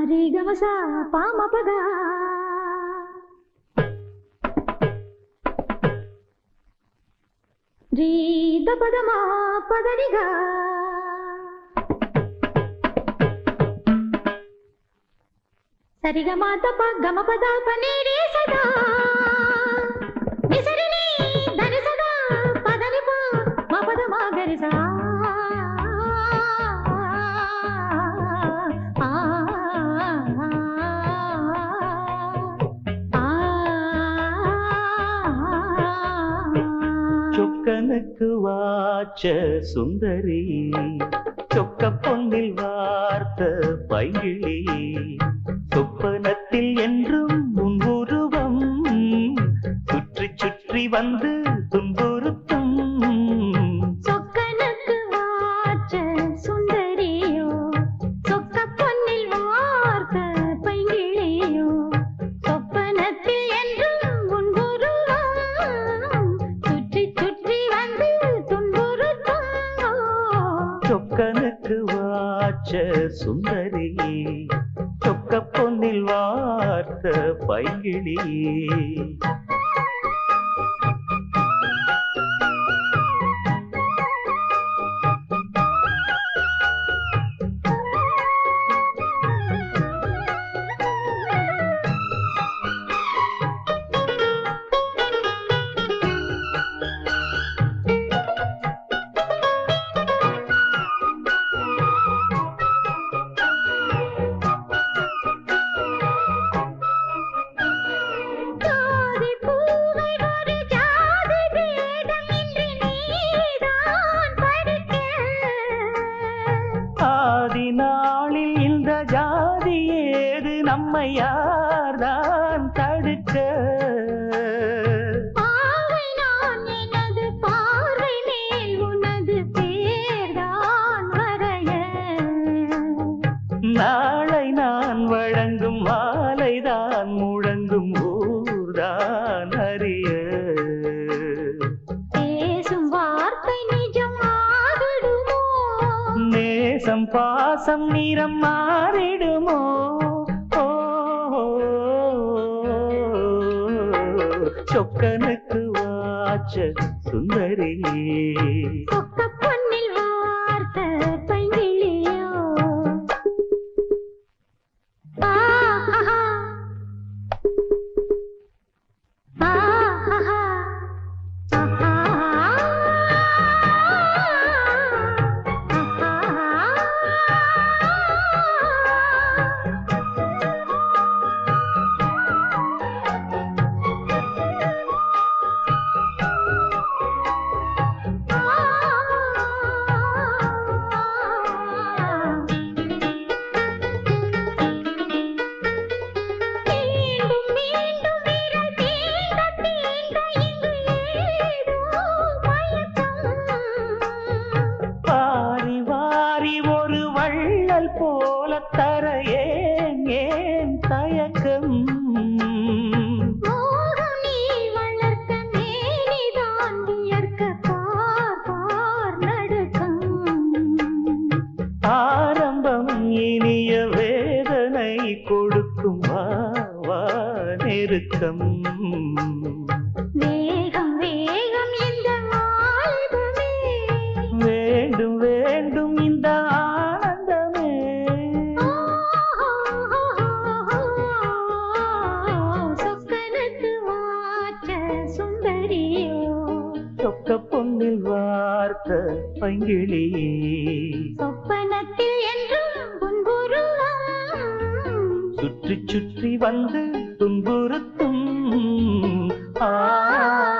ரே கமசா பாம பகா ரீ த பதமா பதனிகா సరిగ మాత ప గమ పద పనీరే సదా నిసరిని ధని సదా పదని ప మా పద మా గరి సా ఆ, ఆ, சொக்கனுக்கு வாச்ச சுந்தரி சொக்க பொன்னில் வார்த்த பைங்கிளி சொப்பனத்தில் என்றும் உன் உருவம் சுற்றி சுற்றி வந்து துன்புறுத்தும் சொக்கனுக்கு வாச்ச சுந்தரியோ சொக்க பொன்னில் வார்த்த பைங்கிளியோ சொப்பனத்தில் என்றும் உன் உருவம் சுற்றி சுற்றி வந்து துன்புறுத்தும் சொக்கனுக்கு வாச்ச சுந்தரி சொக்க பொன்னில் வார்த்த பைங்கிளி ஜாதி பூவை ஒரு ஜாதி பேதம் இன்றி நீதான் படிக்க ஆதி நாளில் இந்த ஜாதி ஏது நம்மை யார்தான் தடுக்க பாவை நான் எனது பார்வை மேல் உனது பேர்தான் வரைய நாளை நான் வழங்கும் மாலைதான் முழங்கும் ஊர்தான் அறிய பேசும் வார்த்தை நிஜம் ஆகிடுமோ நேசம் பாசம் நிறம் மாறிடுமோ ஓ, சொக்கனுக்கு வாச்ச சுந்தரி சொக்க பொன்னில் வார்த்த பைங்கிளியோ ஆஹா ஆஹா மீண்டும் மீண்டும் விரல் தீண்ட தீண்ட இங்கு ஏதோ மயக்கம் வாரி வாரி ஒரு வள்ளல் போல தர ஏன் ஏன் தயக்கம் மோகம் நீ வளர்க்க மேனிதான் வியர்க்க பார் பார் நடுக்கம் ஆரம்பம் இனிய வேதனை கொடுக்கும் வா வா நெருக்கம் வேகம் வேகம் இந்த வாழ்வுமே வேண்டும் வேண்டும் இந்த ஆனந்தமே சொக்கனுக்கு வாச்ச சுந்தரியோ சொக்க பொன்னில் வார்த்த பங்கிளி சொப்பனத்தில் என்றும் புன்புருவம் சுற்றி சுற்றி வந்து துன்புறுத்தும் ஆ